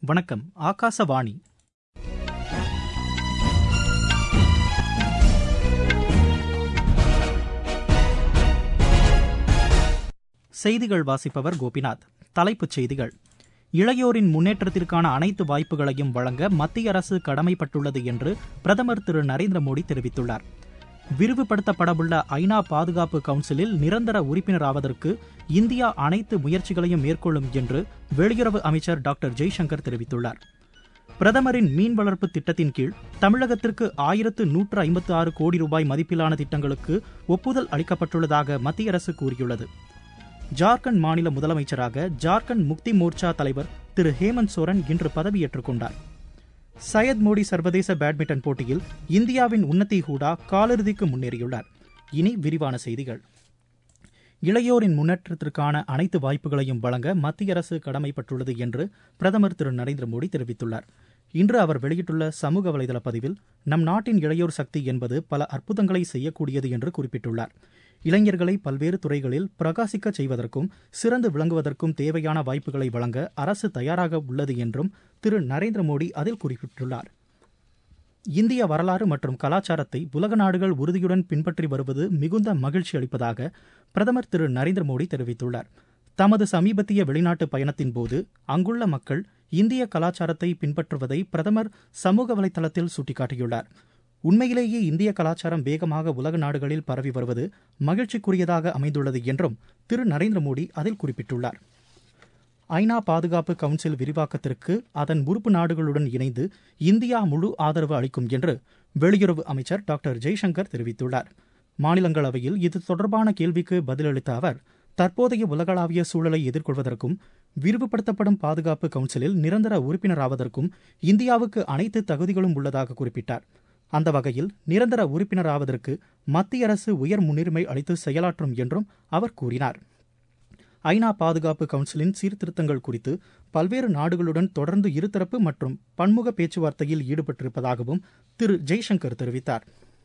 வணக்கம் ஆகாசவாணி செய்திகள் வாசிப்பவர் கோபிநாத் தலைப்புச் செய்திகள் இளையோரின் முன்னேற்றத்திற்கான அனைத்து வாய்ப்புகளையும் வழங்க மத்திய அரசு கடமைப்பட்டுள்ளது என்று பிரதமர் திரு நரேந்திர மோடி தெரிவித்துள்ளார் விரிவுபடுத்தப்படவுள்ள ஐநா பாதுகாப்பு கவுன்சிலில் நிரந்தர உறுப்பினராவதற்கு இந்தியா அனைத்து முயற்சிகளையும் மேற்கொள்ளும் என்று வெளியுறவு அமைச்சர் டாக்டர் ஜெய்சங்கர் தெரிவித்துள்ளார் பிரதமரின் மீன் வளர்ப்பு திட்டத்தின் கீழ் தமிழகத்திற்கு ஆயிரத்து நூற்று ஐம்பத்து ஆறு கோடி ரூபாய் மதிப்பிலான திட்டங்களுக்கு ஒப்புதல் அளிக்கப்பட்டுள்ளதாக மத்திய அரசு கூறியுள்ளது ஜார்க்கண்ட் மாநில முதலமைச்சராக ஜார்க்கண்ட் முக்தி மோர்ச்சா தலைவர் திரு ஹேமந்த் சோரன் இன்று பதவியேற்றுக் கொண்டார் சையத் மோடி சர்வதேச பேட்மிண்டன் போட்டியில் இந்தியாவின் உன்னதி ஹூடா காலிறுதிக்கு முன்னேறியுள்ளார் இனி விரிவான செய்திகள் இளையோரின் முன்னேற்றத்திற்கான அனைத்து வாய்ப்புகளையும் வழங்க மத்திய அரசு கடமைப்பட்டுள்ளது என்று பிரதமர் திரு நரேந்திர மோடி தெரிவித்துள்ளார் இன்று அவர் வெளியிட்டுள்ள சமூக வலைதள பதிவில் நம் நாட்டின் இளையோர் சக்தி என்பது பல அற்புதங்களை செய்யக்கூடியது என்று குறிப்பிட்டுள்ளார் இளைஞர்களை பல்வேறு துறைகளில் பிரகாசிக்க செய்வதற்கும் சிறந்து விளங்குவதற்கும் தேவையான வாய்ப்புகளை வழங்க அரசு தயாராக உள்ளது என்றும் திரு நரேந்திர மோடி அதில் குறிப்பிட்டுள்ளார் இந்திய வரலாறு மற்றும் கலாச்சாரத்தை உலக நாடுகள் உறுதியுடன் பின்பற்றி வருவது மிகுந்த மகிழ்ச்சி அளிப்பதாக பிரதமர் திரு நரேந்திர மோடி தெரிவித்துள்ளார் தமது சமீபத்திய வெளிநாட்டு பயணத்தின் போது அங்குள்ள மக்கள் இந்திய கலாச்சாரத்தை பின்பற்றுவதை பிரதமர் சமூக வலைதளத்தில் சுட்டிக்காட்டியுள்ளார் உண்மையிலேயே இந்திய கலாச்சாரம் வேகமாக உலக நாடுகளில் பரவி வருவது மகிழ்ச்சிக்குரியதாக அமைந்துள்ளது என்றும் திரு நரேந்திர மோடி அதில் குறிப்பிட்டுள்ளார் ஐநா பாதுகாப்பு கவுன்சில் விரிவாக்கத்திற்கு அதன் உறுப்பு நாடுகளுடன் இணைந்து இந்தியா முழு ஆதரவு அளிக்கும் என்று வெளியுறவு அமைச்சர் டாக்டர் ஜெய்சங்கர் தெரிவித்துள்ளார் மாநிலங்களவையில் இது தொடர்பான கேள்விக்கு பதிலளித்த அவர் தற்போதைய உலகளாவிய சூழலை எதிர்கொள்வதற்கும் விரிவுபடுத்தப்படும் பாதுகாப்பு கவுன்சிலில் நிரந்தர உறுப்பினராவதற்கும் இந்தியாவுக்கு அனைத்து தகுதிகளும் உள்ளதாக குறிப்பிட்டார் அந்த வகையில் நிரந்தர உறுப்பினராவதற்கு மத்திய அரசு உயர் முன்னுரிமை அளித்து செயலாற்றும் என்றும் அவர் கூறினார் ஐநா பாதுகாப்பு கவுன்சிலின் சீர்திருத்தங்கள் குறித்து பல்வேறு நாடுகளுடன் தொடர்ந்து இருதரப்பு மற்றும் பன்முக பேச்சுவார்த்தையில் ஈடுபட்டிருப்பதாகவும் திரு ஜெய்சங்கர் தெரிவித்தார்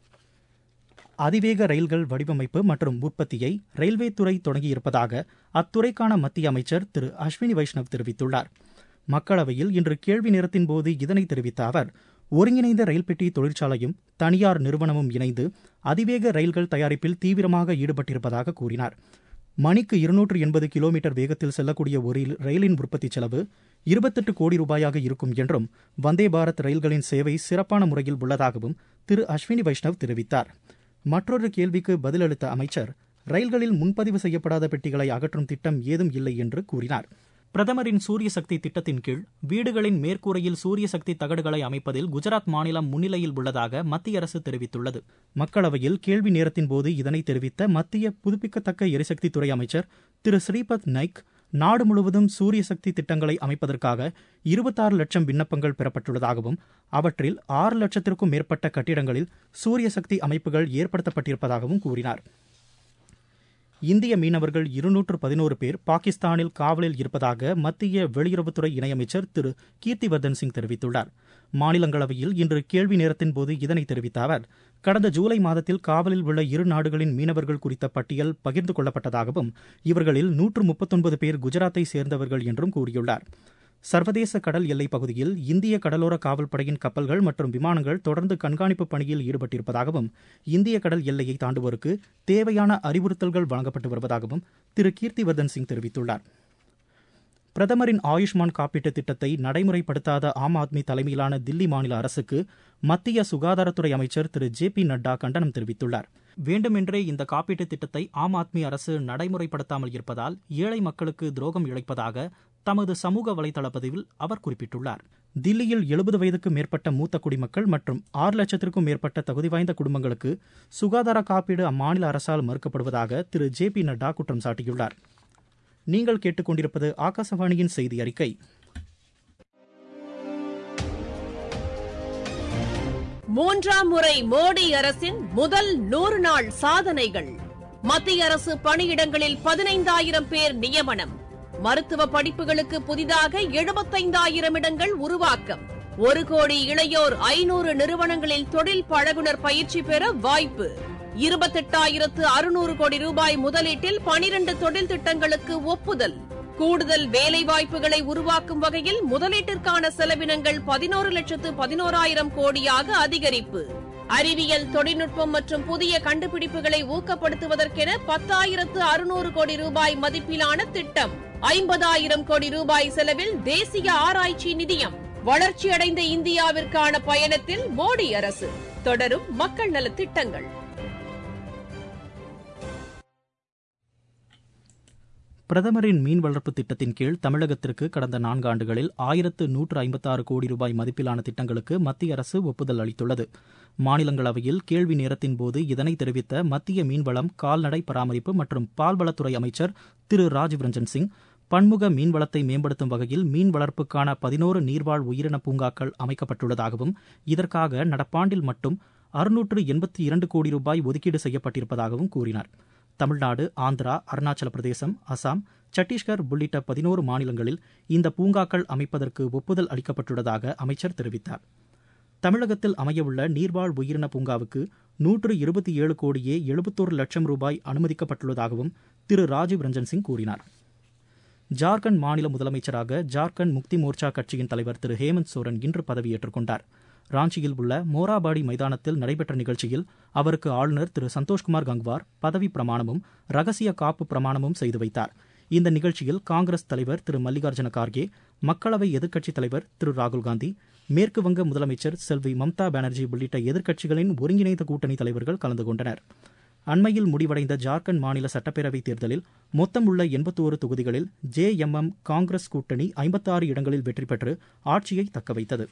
அதிவேக ரயில்கள் வடிவமைப்பு மற்றும் உற்பத்தியை ரயில்வே துறை தொடங்கியிருப்பதாக அத்துறைக்கான மத்திய அமைச்சர் திரு அஸ்வினி வைஷ்ணவ் தெரிவித்துள்ளார் மக்களவையில் இன்று கேள்வி நேரத்தின் போது இதனை தெரிவித்த அவர் ஒருங்கிணைந்த ரயில் பெட்டி தொழிற்சாலையும் தனியார் நிறுவனமும் இணைந்து அதிவேக ரயில்கள் தயாரிப்பில் தீவிரமாக ஈடுபட்டிருப்பதாக கூறினார் மணிக்கு இருநூற்று எண்பது கிலோமீட்டர் வேகத்தில் செல்லக்கூடிய ஒரு ரயிலின் உற்பத்தி செலவு இருபத்தெட்டு கோடி ரூபாயாக இருக்கும் என்றும் வந்தே பாரத் ரயில்களின் சேவை சிறப்பான முறையில் உள்ளதாகவும் திரு அஸ்வினி வைஷ்ணவ் தெரிவித்தார் மற்றொரு கேள்விக்கு பதிலளித்த அமைச்சர் ரயில்களில் முன்பதிவு செய்யப்படாத பெட்டிகளை அகற்றும் திட்டம் ஏதும் இல்லை என்று கூறினார் பிரதமரின் சூரிய சக்தி திட்டத்தின் கீழ் வீடுகளின் மேற்கூரையில் சூரிய சக்தி தகடுகளை அமைப்பதில் குஜராத் மாநிலம் முன்னிலையில் உள்ளதாக மத்திய அரசு தெரிவித்துள்ளது மக்களவையில் கேள்வி நேரத்தின் போது இதனை தெரிவித்த மத்திய புதுப்பிக்கத்தக்க எரிசக்தித்துறை அமைச்சர் திரு ஸ்ரீபத் நைக் நாடு முழுவதும் சூரிய சக்தி திட்டங்களை அமைப்பதற்காக இருபத்தாறு லட்சம் விண்ணப்பங்கள் பெறப்பட்டுள்ளதாகவும் அவற்றில் ஆறு லட்சத்திற்கும் மேற்பட்ட கட்டிடங்களில் சூரிய சக்தி அமைப்புகள் ஏற்படுத்தப்பட்டிருப்பதாகவும் கூறினார் இந்திய மீனவர்கள் இருநூற்று பதினோரு பேர் பாகிஸ்தானில் காவலில் இருப்பதாக மத்திய வெளியுறவுத்துறை இணையமைச்சர் திரு கீர்த்திவர்தன் சிங் தெரிவித்துள்ளார் மாநிலங்களவையில் இன்று கேள்வி நேரத்தின் போது இதனை தெரிவித்த அவர் கடந்த ஜூலை மாதத்தில் காவலில் உள்ள இரு நாடுகளின் மீனவர்கள் குறித்த பட்டியல் பகிர்ந்து கொள்ளப்பட்டதாகவும் இவர்களில் நூற்று முப்பத்தொன்பது பேர் குஜராத்தை சேர்ந்தவர்கள் என்றும் கூறியுள்ளார் சர்வதேச கடல் எல்லைப் பகுதியில் இந்திய கடலோர காவல்படையின் கப்பல்கள் மற்றும் விமானங்கள் தொடர்ந்து கண்காணிப்பு பணியில் ஈடுபட்டிருப்பதாகவும் இந்திய கடல் எல்லையை தாண்டுவோருக்கு தேவையான அறிவுறுத்தல்கள் வழங்கப்பட்டு வருவதாகவும் திரு கீர்த்திவர்தன் சிங் தெரிவித்துள்ளார் பிரதமரின் ஆயுஷ்மான் காப்பீட்டுத் திட்டத்தை நடைமுறைப்படுத்தாத ஆம் ஆத்மி தலைமையிலான தில்லி மாநில அரசுக்கு மத்திய சுகாதாரத்துறை அமைச்சர் திரு ஜே பி நட்டா கண்டனம் தெரிவித்துள்ளார் வேண்டுமென்றே இந்த காப்பீட்டுத் திட்டத்தை ஆம் ஆத்மி அரசு நடைமுறைப்படுத்தாமல் இருப்பதால் ஏழை மக்களுக்கு துரோகம் இழைப்பதாக தமது சமூக வலைதள பதிவில் அவர் குறிப்பிட்டுள்ளார் தில்லியில் எழுபது வயதுக்கு மேற்பட்ட மூத்த குடிமக்கள் மற்றும் ஆறு லட்சத்திற்கும் மேற்பட்ட தகுதி வாய்ந்த குடும்பங்களுக்கு சுகாதார காப்பீடு அம்மாநில அரசால் மறுக்கப்படுவதாக திரு ஜே பி நட்டா குற்றம் சாட்டியுள்ளார் நீங்கள் கேட்டுக்கொண்டிருப்பது ஆகாசவாணியின் செய்தி அறிக்கை மூன்றாம் முறை மோடி அரசின் முதல் நூறு நாள் சாதனைகள் மத்திய அரசு பணியிடங்களில் பதினைந்தாயிரம் பேர் நியமனம் மருத்துவ படிப்புகளுக்கு புதிதாக எழுபத்தைந்தாயிரம் இடங்கள் உருவாக்கம் ஒரு கோடி இளையோர் ஐநூறு நிறுவனங்களில் தொழில் பழகுனர் பயிற்சி பெற வாய்ப்பு இருபத்தெட்டாயிரத்து அறுநூறு கோடி ரூபாய் முதலீட்டில் பனிரண்டு தொழில் திட்டங்களுக்கு ஒப்புதல் கூடுதல் வேலைவாய்ப்புகளை உருவாக்கும் வகையில் முதலீட்டிற்கான செலவினங்கள் பதினோரு லட்சத்து பதினோராயிரம் கோடியாக அதிகரிப்பு அறிவியல் தொழில்நுட்பம் மற்றும் புதிய கண்டுபிடிப்புகளை ஊக்கப்படுத்துவதற்கென பத்தாயிரத்து அறுநூறு கோடி ரூபாய் மதிப்பிலான திட்டம் ஐம்பதாயிரம் கோடி ரூபாய் செலவில் தேசிய ஆராய்ச்சி நிதியம் வளர்ச்சியடைந்த இந்தியாவிற்கான பயணத்தில் மோடி அரசு தொடரும் மக்கள் நலத் திட்டங்கள் பிரதமரின் மீன் வளர்ப்பு திட்டத்தின் கீழ் தமிழகத்திற்கு கடந்த நான்கு ஆண்டுகளில் ஆயிரத்து நூற்று ஐம்பத்தாறு கோடி ரூபாய் மதிப்பிலான திட்டங்களுக்கு மத்திய அரசு ஒப்புதல் அளித்துள்ளது மாநிலங்களவையில் கேள்வி நேரத்தின் போது இதனை தெரிவித்த மத்திய மீன்வளம் கால்நடை பராமரிப்பு மற்றும் பால்வளத்துறை அமைச்சர் திரு ராஜீவ் ரஞ்சன் சிங் பன்முக மீன்வளத்தை மேம்படுத்தும் வகையில் மீன் வளர்ப்புக்கான பதினோரு நீர்வாழ் உயிரின பூங்காக்கள் அமைக்கப்பட்டுள்ளதாகவும் இதற்காக நடப்பாண்டில் மட்டும் அறுநூற்று எண்பத்தி இரண்டு கோடி ரூபாய் ஒதுக்கீடு செய்யப்பட்டிருப்பதாகவும் கூறினார் தமிழ்நாடு ஆந்திரா அருணாச்சல பிரதேசம் அசாம் சத்தீஸ்கர் உள்ளிட்ட பதினோரு மாநிலங்களில் இந்த பூங்காக்கள் அமைப்பதற்கு ஒப்புதல் அளிக்கப்பட்டுள்ளதாக அமைச்சர் தெரிவித்தார் தமிழகத்தில் அமையவுள்ள நீர்வாழ் உயிரின பூங்காவுக்கு நூற்று இருபத்தி ஏழு கோடியே எழுபத்தோரு லட்சம் ரூபாய் அனுமதிக்கப்பட்டுள்ளதாகவும் திரு ராஜீவ் ரஞ்சன் சிங் கூறினார் ஜார்க்கண்ட் மாநில முதலமைச்சராக ஜார்க்கண்ட் முக்தி மோர்ச்சா கட்சியின் தலைவர் திரு ஹேமந்த் சோரன் இன்று பதவியேற்றுக் கொண்டார் ராஞ்சியில் உள்ள மோராபாடி மைதானத்தில் நடைபெற்ற நிகழ்ச்சியில் அவருக்கு ஆளுநர் திரு சந்தோஷ்குமார் கங்வார் பதவி பிரமாணமும் ரகசிய காப்பு பிரமாணமும் செய்து வைத்தார் இந்த நிகழ்ச்சியில் காங்கிரஸ் தலைவர் திரு மல்லிகார்ஜுன கார்கே மக்களவை எதிர்க்கட்சித் தலைவர் திரு ராகுல்காந்தி மேற்கு வங்க முதலமைச்சர் செல்வி மம்தா பானர்ஜி உள்ளிட்ட எதிர்க்கட்சிகளின் ஒருங்கிணைந்த கூட்டணி தலைவர்கள் கலந்து கொண்டனர் அண்மையில் முடிவடைந்த ஜார்க்கண்ட் மாநில சட்டப்பேரவைத் தேர்தலில் மொத்தம் உள்ள எண்பத்தோரு தொகுதிகளில் ஜே எம் எம் காங்கிரஸ் கூட்டணி ஐம்பத்தாறு இடங்களில் வெற்றி பெற்று ஆட்சியை தக்கவைத்தது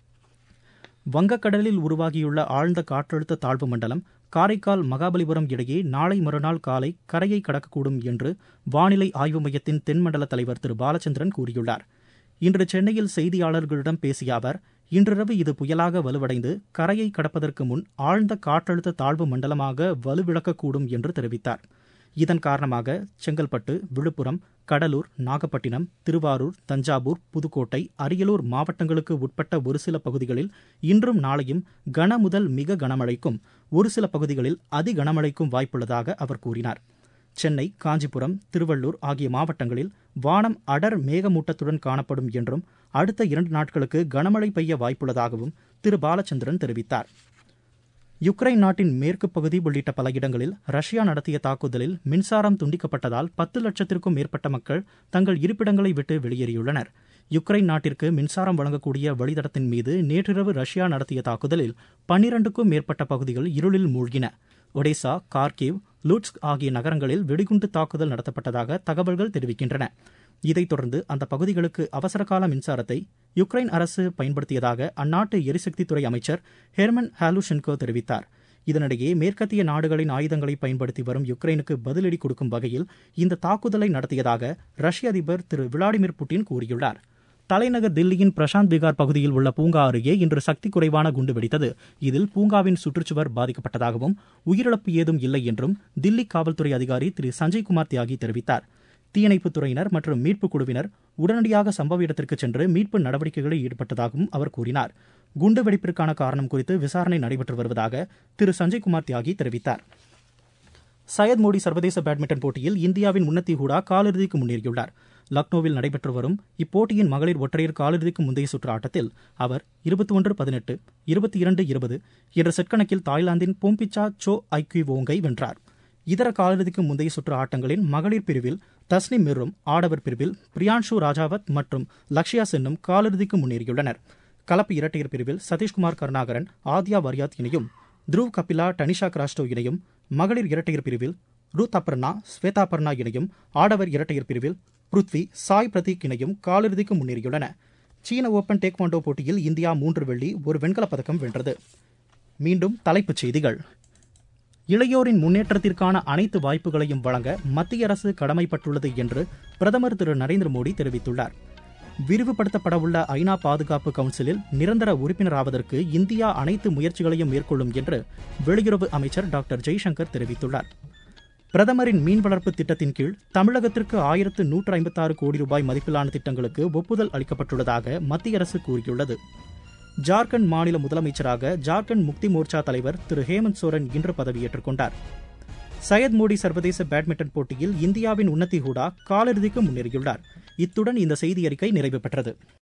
வங்கக்கடலில் உருவாகியுள்ள ஆழ்ந்த காற்றழுத்த தாழ்வு மண்டலம் காரைக்கால் மகாபலிபுரம் இடையே நாளை மறுநாள் காலை கரையை கடக்கக்கூடும் என்று வானிலை ஆய்வு மையத்தின் தென்மண்டல தலைவர் திரு பாலச்சந்திரன் கூறியுள்ளார் இன்று சென்னையில் செய்தியாளர்களிடம் பேசிய அவர் இன்றிரவு இது புயலாக வலுவடைந்து கரையை கடப்பதற்கு முன் ஆழ்ந்த காற்றழுத்த தாழ்வு மண்டலமாக வலுவிழக்கக்கூடும் என்று தெரிவித்தார் இதன் காரணமாக செங்கல்பட்டு விழுப்புரம் கடலூர் நாகப்பட்டினம் திருவாரூர் தஞ்சாவூர் புதுக்கோட்டை அரியலூர் மாவட்டங்களுக்கு உட்பட்ட ஒரு சில பகுதிகளில் இன்றும் நாளையும் கன முதல் மிக கனமழைக்கும் ஒரு சில பகுதிகளில் அதி கனமழைக்கும் வாய்ப்புள்ளதாக அவர் கூறினார் சென்னை காஞ்சிபுரம் திருவள்ளூர் ஆகிய மாவட்டங்களில் வானம் அடர் மேகமூட்டத்துடன் காணப்படும் என்றும் அடுத்த இரண்டு நாட்களுக்கு கனமழை பெய்ய வாய்ப்புள்ளதாகவும் திரு பாலச்சந்திரன் தெரிவித்தார் யுக்ரைன் நாட்டின் மேற்கு பகுதி உள்ளிட்ட பல இடங்களில் ரஷ்யா நடத்திய தாக்குதலில் மின்சாரம் துண்டிக்கப்பட்டதால் பத்து லட்சத்திற்கும் மேற்பட்ட மக்கள் தங்கள் இருப்பிடங்களை விட்டு வெளியேறியுள்ளனர் யுக்ரைன் நாட்டிற்கு மின்சாரம் வழங்கக்கூடிய வழித்தடத்தின் மீது நேற்றிரவு ரஷ்யா நடத்திய தாக்குதலில் பன்னிரண்டுக்கும் மேற்பட்ட பகுதிகள் இருளில் மூழ்கின ஒடேசா கார்கிவ் லூட்ஸ்க் ஆகிய நகரங்களில் வெடிகுண்டு தாக்குதல் நடத்தப்பட்டதாக தகவல்கள் தெரிவிக்கின்றன இதைத் தொடர்ந்து அந்த பகுதிகளுக்கு அவசரகால மின்சாரத்தை யுக்ரைன் அரசு பயன்படுத்தியதாக அந்நாட்டு எரிசக்தித்துறை அமைச்சர் ஹெர்மன் ஹாலுஷென்கோ தெரிவித்தார் இதனிடையே மேற்கத்திய நாடுகளின் ஆயுதங்களை பயன்படுத்தி வரும் யுக்ரைனுக்கு பதிலடி கொடுக்கும் வகையில் இந்த தாக்குதலை நடத்தியதாக ரஷ்ய அதிபர் திரு விளாடிமிர் புட்டின் கூறியுள்ளார் தலைநகர் தில்லியின் பிரசாந்த் விகார் பகுதியில் உள்ள பூங்கா அருகே இன்று சக்தி குறைவான குண்டு வெடித்தது இதில் பூங்காவின் சுற்றுச்சுவர் பாதிக்கப்பட்டதாகவும் உயிரிழப்பு ஏதும் இல்லை என்றும் தில்லி காவல்துறை அதிகாரி திரு சஞ்சய்குமார் தியாகி தெரிவித்தார் தீயணைப்புத் துறையினர் மற்றும் மீட்புக் குழுவினர் உடனடியாக சம்பவ இடத்திற்கு சென்று மீட்பு நடவடிக்கைகளில் ஈடுபட்டதாகவும் அவர் கூறினார் குண்டு வெடிப்பிற்கான காரணம் குறித்து விசாரணை நடைபெற்று வருவதாக திரு சஞ்சய்குமார் தியாகி தெரிவித்தார் சையத் மோடி சர்வதேச பேட்மிண்டன் போட்டியில் இந்தியாவின் உன்னத்தி ஹூடா காலிறுதிக்கு முன்னேறியுள்ளார் லக்னோவில் நடைபெற்று வரும் இப்போட்டியின் மகளிர் ஒற்றையர் காலிறுதிக்கு முந்தைய சுற்று ஆட்டத்தில் அவர் இருபத்தி ஒன்று பதினெட்டு இருபத்தி இரண்டு இருபது என்ற செட் கணக்கில் தாய்லாந்தின் போம்பிச்சா சோ ஐக்யூவோங்கை வென்றார் இதர காலிறுதிக்கு முந்தைய சுற்று ஆட்டங்களின் மகளிர் பிரிவில் தஸ்னிம் மிர்ரும் ஆடவர் பிரிவில் பிரியான்ஷு ராஜாவத் மற்றும் லக்ஷயா சென்னும் காலிறுதிக்கு முன்னேறியுள்ளனர் கலப்பு இரட்டையர் பிரிவில் சதீஷ்குமார் கருணாகரன் ஆத்யா வரியாத் இணையும் த்ருவ் கபிலா டனிஷா கிராஸ்டோ இணையும் மகளிர் இரட்டையர் பிரிவில் ரூத் அபர்ணா ஸ்வேதா பர்ணா இணையும் ஆடவர் இரட்டையர் பிரிவில் பிருத்வி சாய் பிரதீக் இணையும் காலிறுதிக்கு முன்னேறியுள்ளன சீன ஓபன் டேக்வாண்டோ போட்டியில் இந்தியா மூன்று வெள்ளி ஒரு வெண்கலப் பதக்கம் வென்றது மீண்டும் தலைப்புச் செய்திகள் இளையோரின் முன்னேற்றத்திற்கான அனைத்து வாய்ப்புகளையும் வழங்க மத்திய அரசு கடமைப்பட்டுள்ளது என்று பிரதமர் திரு நரேந்திர மோடி தெரிவித்துள்ளார் விரிவுபடுத்தப்படவுள்ள ஐநா பாதுகாப்பு கவுன்சிலில் நிரந்தர உறுப்பினராவதற்கு இந்தியா அனைத்து முயற்சிகளையும் மேற்கொள்ளும் என்று வெளியுறவு அமைச்சர் டாக்டர் ஜெய்சங்கர் தெரிவித்துள்ளார் பிரதமரின் மீன் வளர்ப்பு திட்டத்தின் கீழ் தமிழகத்திற்கு ஆயிரத்து நூற்று ஐம்பத்தாறு கோடி ரூபாய் மதிப்பிலான திட்டங்களுக்கு ஒப்புதல் அளிக்கப்பட்டுள்ளதாக மத்திய அரசு கூறியுள்ளது ஜார்க்கண்ட் மாநில முதலமைச்சராக ஜார்க்கண்ட் முக்தி மோர்ச்சா தலைவர் திரு ஹேமந்த் சோரன் இன்று பதவியேற்றுக் கொண்டார் சையத் மோடி சர்வதேச பேட்மிண்டன் போட்டியில் இந்தியாவின் உன்னதி ஹூடா காலிறுதிக்கு முன்னேறியுள்ளார் இத்துடன் இந்த செய்தி அறிக்கை நிறைவு பெற்றது